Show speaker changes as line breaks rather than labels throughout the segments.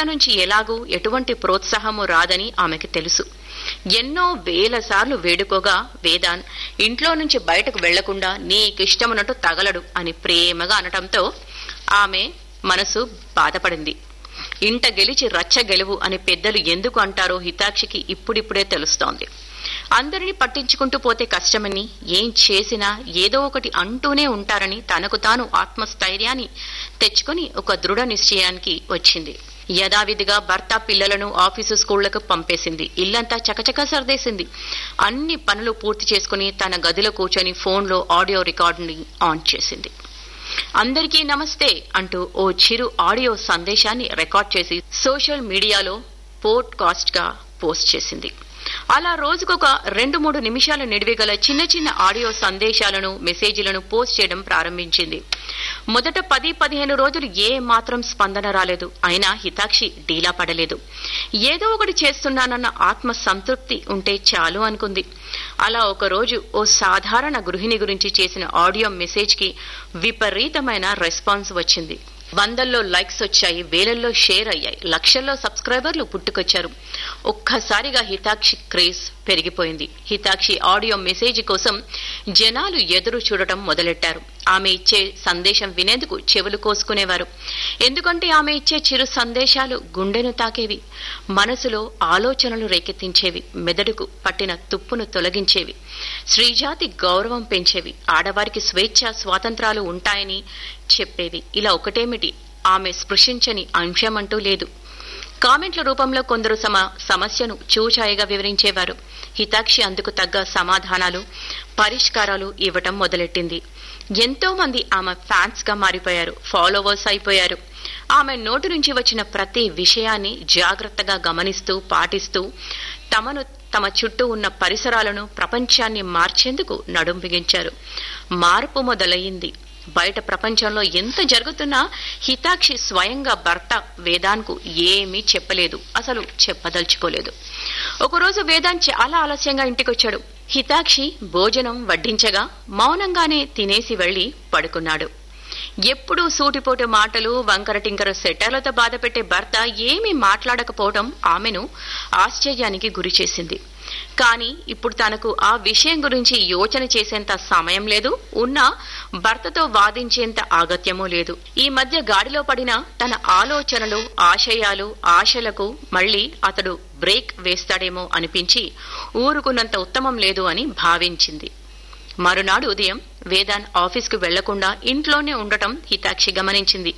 నుంచి ఎలాగూ ఎటువంటి ప్రోత్సాహము రాదని ఆమెకి తెలుసు ఎన్నో వేల సార్లు వేడుకోగా వేదాన్ ఇంట్లో నుంచి బయటకు వెళ్లకుండా నీకిష్టమున్నట్టు తగలడు అని ప్రేమగా అనటంతో ఆమె మనసు బాధపడింది ఇంట గెలిచి రచ్చ గెలువు అని పెద్దలు ఎందుకు అంటారో హితాక్షికి ఇప్పుడిప్పుడే తెలుస్తోంది అందరినీ పట్టించుకుంటూ పోతే కష్టమని ఏం చేసినా ఏదో ఒకటి అంటూనే ఉంటారని తనకు తాను ఆత్మస్థైర్యాన్ని తెచ్చుకుని ఒక దృఢ నిశ్చయానికి వచ్చింది యథావిధిగా భర్త పిల్లలను ఆఫీసు స్కూళ్లకు పంపేసింది ఇల్లంతా చకచకా సర్దేసింది అన్ని పనులు పూర్తి చేసుకుని తన గదిలో కూర్చొని ఫోన్లో ఆడియో రికార్డుని ఆన్ చేసింది అందరికీ నమస్తే అంటూ ఓ చిరు ఆడియో సందేశాన్ని రికార్డ్ చేసి సోషల్ మీడియాలో పోర్ట్ కాస్ట్ గా పోస్ట్ చేసింది అలా రోజుకొక రెండు మూడు నిమిషాల నిడివిగల చిన్న చిన్న ఆడియో సందేశాలను మెసేజ్లను పోస్ట్ చేయడం ప్రారంభించింది మొదట పది పదిహేను రోజులు ఏ మాత్రం స్పందన రాలేదు అయినా హితాక్షి డీలా పడలేదు ఏదో ఒకటి చేస్తున్నానన్న ఆత్మ సంతృప్తి ఉంటే చాలు అనుకుంది అలా ఒక రోజు ఓ సాధారణ గృహిణి గురించి చేసిన ఆడియో మెసేజ్ కి విపరీతమైన రెస్పాన్స్ వచ్చింది వందల్లో లైక్స్ వచ్చాయి వేలల్లో షేర్ అయ్యాయి లక్షల్లో సబ్స్క్రైబర్లు పుట్టుకొచ్చారు ఒక్కసారిగా హితాక్షి క్రేజ్ పెరిగిపోయింది హితాక్షి ఆడియో మెసేజ్ కోసం జనాలు ఎదురు చూడటం మొదలెట్టారు ఆమె ఇచ్చే సందేశం వినేందుకు చెవులు కోసుకునేవారు ఎందుకంటే ఆమె ఇచ్చే చిరు సందేశాలు గుండెను తాకేవి మనసులో ఆలోచనలు రేకెత్తించేవి మెదడుకు పట్టిన తుప్పును తొలగించేవి శ్రీజాతి గౌరవం పెంచేవి ఆడవారికి స్వేచ్ఛ స్వాతంత్రాలు ఉంటాయని చెప్పేవి ఇలా ఒకటేమిటి ఆమె స్పృశించని అంశమంటూ లేదు కామెంట్ల రూపంలో కొందరు సమ సమస్యను చూచాయిగా వివరించేవారు హితాక్షి అందుకు తగ్గ సమాధానాలు పరిష్కారాలు ఇవ్వటం మొదలెట్టింది ఎంతో మంది ఆమె ఫ్యాన్స్ గా మారిపోయారు ఫాలోవర్స్ అయిపోయారు ఆమె నోటి నుంచి వచ్చిన ప్రతి విషయాన్ని జాగ్రత్తగా గమనిస్తూ పాటిస్తూ తమను తమ చుట్టూ ఉన్న పరిసరాలను ప్రపంచాన్ని మార్చేందుకు నడుం బిగించారు మార్పు మొదలయ్యింది బయట ప్రపంచంలో ఎంత జరుగుతున్నా హితాక్షి స్వయంగా భర్త వేదాన్కు ఏమీ చెప్పలేదు అసలు చెప్పదలుచుకోలేదు ఒకరోజు వేదాంత్ చాలా ఆలస్యంగా ఇంటికొచ్చాడు హితాక్షి భోజనం వడ్డించగా మౌనంగానే తినేసి వెళ్లి పడుకున్నాడు ఎప్పుడూ సూటిపోటు మాటలు వంకర టింకర సెటర్లతో బాధపెట్టే భర్త ఏమీ మాట్లాడకపోవడం ఆమెను ఆశ్చర్యానికి గురిచేసింది కానీ ఇప్పుడు తనకు ఆ విషయం గురించి యోచన చేసేంత సమయం లేదు ఉన్నా భర్తతో వాదించేంత ఆగత్యమూ లేదు ఈ మధ్య గాడిలో పడిన తన ఆలోచనలు ఆశయాలు ఆశలకు మళ్లీ అతడు బ్రేక్ వేస్తాడేమో అనిపించి ఊరుకున్నంత ఉత్తమం లేదు అని భావించింది మరునాడు ఉదయం వేదాన్ ఆఫీస్కు వెళ్లకుండా ఇంట్లోనే ఉండటం హితాక్షి గమనించింది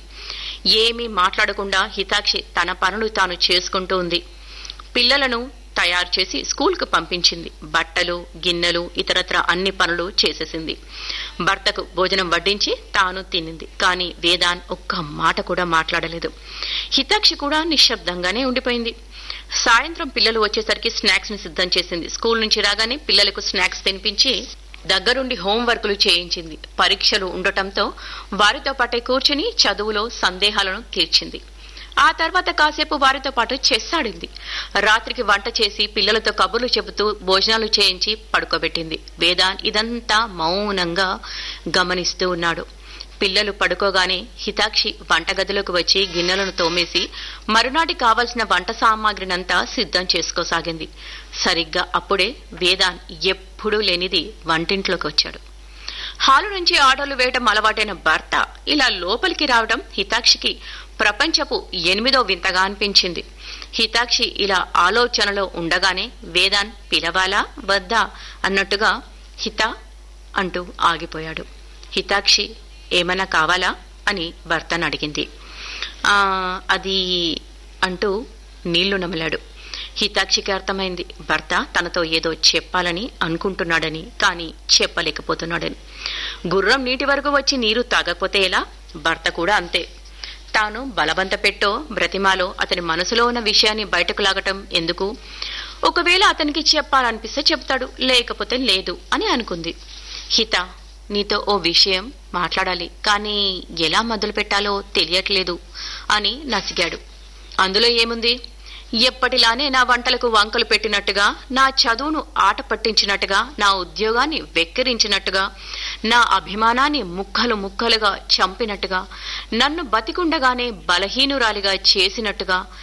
ఏమీ మాట్లాడకుండా హితాక్షి తన పనులు తాను చేసుకుంటూ ఉంది పిల్లలను తయారు చేసి స్కూల్కు పంపించింది బట్టలు గిన్నెలు ఇతరత్ర అన్ని పనులు చేసేసింది భర్తకు భోజనం వడ్డించి తాను తినింది కానీ వేదాన్ ఒక్క మాట కూడా మాట్లాడలేదు హితాక్షి కూడా నిశ్శబ్దంగానే ఉండిపోయింది సాయంత్రం పిల్లలు వచ్చేసరికి స్నాక్స్ ని సిద్ధం చేసింది స్కూల్ నుంచి రాగానే పిల్లలకు స్నాక్స్ తినిపించి దగ్గరుండి హోంవర్క్లు చేయించింది పరీక్షలు ఉండటంతో వారితో పాటే కూర్చుని చదువులో సందేహాలను తీర్చింది ఆ తర్వాత కాసేపు వారితో పాటు చెస్ ఆడింది రాత్రికి వంట చేసి పిల్లలతో కబుర్లు చెబుతూ భోజనాలు చేయించి పడుకోబెట్టింది వేదాన్ ఇదంతా మౌనంగా గమనిస్తూ ఉన్నాడు పిల్లలు పడుకోగానే హితాక్షి వంటగదిలోకి వచ్చి గిన్నెలను తోమేసి మరునాటి కావలసిన వంట సామాగ్రినంతా సిద్ధం చేసుకోసాగింది సరిగ్గా అప్పుడే వేదాన్ ఎప్పుడూ లేనిది వంటింట్లోకి వచ్చాడు హాలు నుంచి ఆర్డర్లు వేయటం అలవాటైన భర్త ఇలా లోపలికి రావడం హితాక్షికి ప్రపంచపు ఎనిమిదో వింతగా అనిపించింది హితాక్షి ఇలా ఆలోచనలో ఉండగానే వేదాన్ పిలవాలా వద్దా అన్నట్టుగా హిత అంటూ ఆగిపోయాడు హితాక్షి ఏమన్నా కావాలా అని భర్తను అడిగింది "ఆ, అది అంటూ నీళ్లు నమిలాడు హితాక్షికి అర్థమైంది భర్త తనతో ఏదో చెప్పాలని అనుకుంటున్నాడని కానీ చెప్పలేకపోతున్నాడని గుర్రం నీటి వరకు వచ్చి నీరు తాగకపోతే ఎలా భర్త కూడా అంతే తాను బలవంత పెట్టో బ్రతిమాలో అతని మనసులో ఉన్న విషయాన్ని బయటకు లాగటం ఎందుకు ఒకవేళ అతనికి చెప్పాలనిపిస్తే చెప్తాడు లేకపోతే లేదు అని అనుకుంది హిత నీతో ఓ విషయం మాట్లాడాలి కానీ ఎలా మొదలు పెట్టాలో తెలియట్లేదు అని నసిగాడు అందులో ఏముంది ఎప్పటిలానే నా వంటలకు వంకలు పెట్టినట్టుగా నా చదువును ఆట పట్టించినట్టుగా నా ఉద్యోగాన్ని వెక్కిరించినట్టుగా నా అభిమానాన్ని ముక్కలు ముక్కలుగా చంపినట్టుగా నన్ను బతికుండగానే బలహీనురాలిగా చేసినట్టుగా